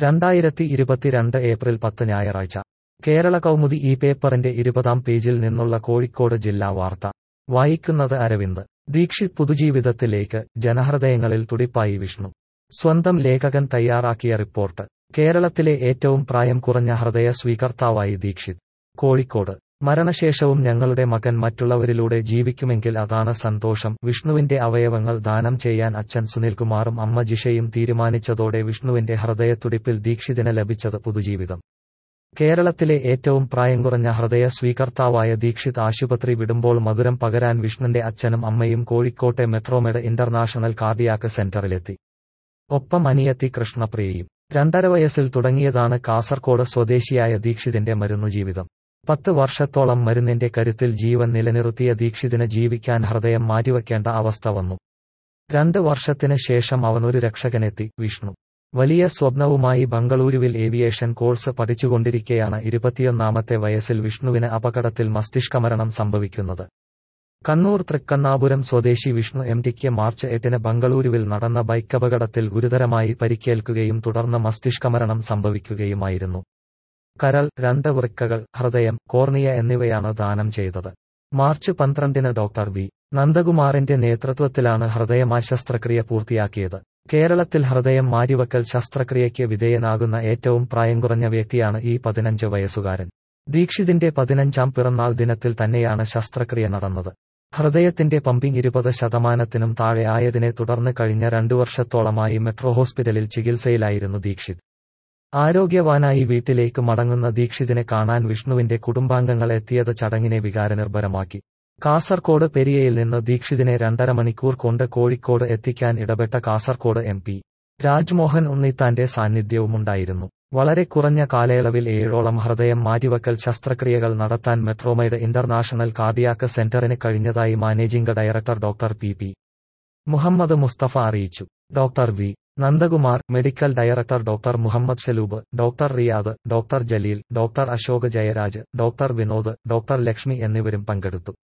രണ്ടായിരത്തി ഇരുപത്തിരണ്ട് ഏപ്രിൽ പത്ത് ഞായറാഴ്ച കേരള കൗമുദി ഈ പേപ്പറിന്റെ ഇരുപതാം പേജിൽ നിന്നുള്ള കോഴിക്കോട് ജില്ലാ വാർത്ത വായിക്കുന്നത് അരവിന്ദ് ദീക്ഷിത് പുതുജീവിതത്തിലേക്ക് ജനഹൃദയങ്ങളിൽ തുടിപ്പായി വിഷ്ണു സ്വന്തം ലേഖകൻ തയ്യാറാക്കിയ റിപ്പോർട്ട് കേരളത്തിലെ ഏറ്റവും പ്രായം കുറഞ്ഞ ഹൃദയ സ്വീകർത്താവായി ദീക്ഷിത് കോഴിക്കോട് മരണശേഷവും ഞങ്ങളുടെ മകൻ മറ്റുള്ളവരിലൂടെ ജീവിക്കുമെങ്കിൽ അതാണ് സന്തോഷം വിഷ്ണുവിന്റെ അവയവങ്ങൾ ദാനം ചെയ്യാൻ അച്ഛൻ സുനിൽകുമാറും അമ്മ ജിഷയും തീരുമാനിച്ചതോടെ വിഷ്ണുവിന്റെ ഹൃദയത്തുടിപ്പിൽ ദീക്ഷിതിന് ലഭിച്ചത് പുതുജീവിതം കേരളത്തിലെ ഏറ്റവും പ്രായം കുറഞ്ഞ ഹൃദയ സ്വീകർത്താവായ ദീക്ഷിത് ആശുപത്രി വിടുമ്പോൾ മധുരം പകരാൻ വിഷ്ണുന്റെ അച്ഛനും അമ്മയും കോഴിക്കോട്ടെ മെട്രോമെഡ് ഇന്റർനാഷണൽ കാർഡിയാക്ക് സെന്ററിലെത്തി ഒപ്പം അനിയത്തി കൃഷ്ണപ്രിയയും രണ്ടര വയസ്സിൽ തുടങ്ങിയതാണ് കാസർകോട് സ്വദേശിയായ ദീക്ഷിതിന്റെ മരുന്നുജീവിതം പത്ത് വർഷത്തോളം മരുന്നിന്റെ കരുത്തിൽ ജീവൻ നിലനിർത്തിയ ദീക്ഷിതിന് ജീവിക്കാൻ ഹൃദയം മാറ്റിവെക്കേണ്ട അവസ്ഥ വന്നു രണ്ട് വർഷത്തിന് ശേഷം അവനൊരു രക്ഷകനെത്തി വിഷ്ണു വലിയ സ്വപ്നവുമായി ബംഗളൂരുവിൽ ഏവിയേഷൻ കോഴ്സ് പഠിച്ചുകൊണ്ടിരിക്കെയാണ് ഇരുപത്തിയൊന്നാമത്തെ വയസ്സിൽ വിഷ്ണുവിന് അപകടത്തിൽ മസ്തിഷ്കമരണം സംഭവിക്കുന്നത് കണ്ണൂർ തൃക്കണ്ണാപുരം സ്വദേശി വിഷ്ണു എം ടിക്ക് മാർച്ച് എട്ടിന് ബംഗളൂരുവിൽ നടന്ന ബൈക്കപകടത്തിൽ ഗുരുതരമായി പരിക്കേൽക്കുകയും തുടർന്ന് മസ്തിഷ്കമരണം സംഭവിക്കുകയുമായിരുന്നു കരൾ രണ്ട് വൃക്കകൾ ഹൃദയം കോർണിയ എന്നിവയാണ് ദാനം ചെയ്തത് മാർച്ച് പന്ത്രണ്ടിന് ഡോക്ടർ വി നന്ദകുമാറിന്റെ നേതൃത്വത്തിലാണ് ഹൃദയമാ ശസ്ത്രക്രിയ പൂർത്തിയാക്കിയത് കേരളത്തിൽ ഹൃദയം മാറ്റിവക്കൽ ശസ്ത്രക്രിയയ്ക്ക് വിധേയനാകുന്ന ഏറ്റവും പ്രായം കുറഞ്ഞ വ്യക്തിയാണ് ഈ പതിനഞ്ച് വയസ്സുകാരൻ ദീക്ഷിതിന്റെ പതിനഞ്ചാം പിറന്നാൾ ദിനത്തിൽ തന്നെയാണ് ശസ്ത്രക്രിയ നടന്നത് ഹൃദയത്തിന്റെ പമ്പിംഗ് ഇരുപത് ശതമാനത്തിനും താഴെ ആയതിനെ തുടർന്ന് കഴിഞ്ഞ രണ്ടു വർഷത്തോളമായി മെട്രോ ഹോസ്പിറ്റലിൽ ചികിത്സയിലായിരുന്നു ദീക്ഷിത് ആരോഗ്യവാനായി വീട്ടിലേക്ക് മടങ്ങുന്ന ദീക്ഷിതിനെ കാണാൻ വിഷ്ണുവിന്റെ കുടുംബാംഗങ്ങൾ എത്തിയത് ചടങ്ങിനെ വികാരനിർഭരമാക്കി കാസർകോട് പെരിയയിൽ നിന്ന് ദീക്ഷിതിനെ രണ്ടര മണിക്കൂർ കൊണ്ട് കോഴിക്കോട് എത്തിക്കാൻ ഇടപെട്ട കാസർകോട് എം പി രാജ്മോഹൻ ഉണ്ണിത്താന്റെ സാന്നിധ്യവുമുണ്ടായിരുന്നു വളരെ കുറഞ്ഞ കാലയളവിൽ ഏഴോളം ഹൃദയം മാറ്റിവക്കൽ ശസ്ത്രക്രിയകൾ നടത്താൻ മെട്രോമൈഡ് ഇന്റർനാഷണൽ കാർഡിയാക്ക് സെന്ററിന് കഴിഞ്ഞതായി managing director doctor P P Muhammad Musthafa അറിയിച്ചു doctor V Nandakumar medical director doctor Muhammad Shaloob doctor Riyad doctor Jaleel doctor Ashok Jayaraj doctor Vinod doctor Lakshmi എന്നിവരും പങ്കെടുത്തു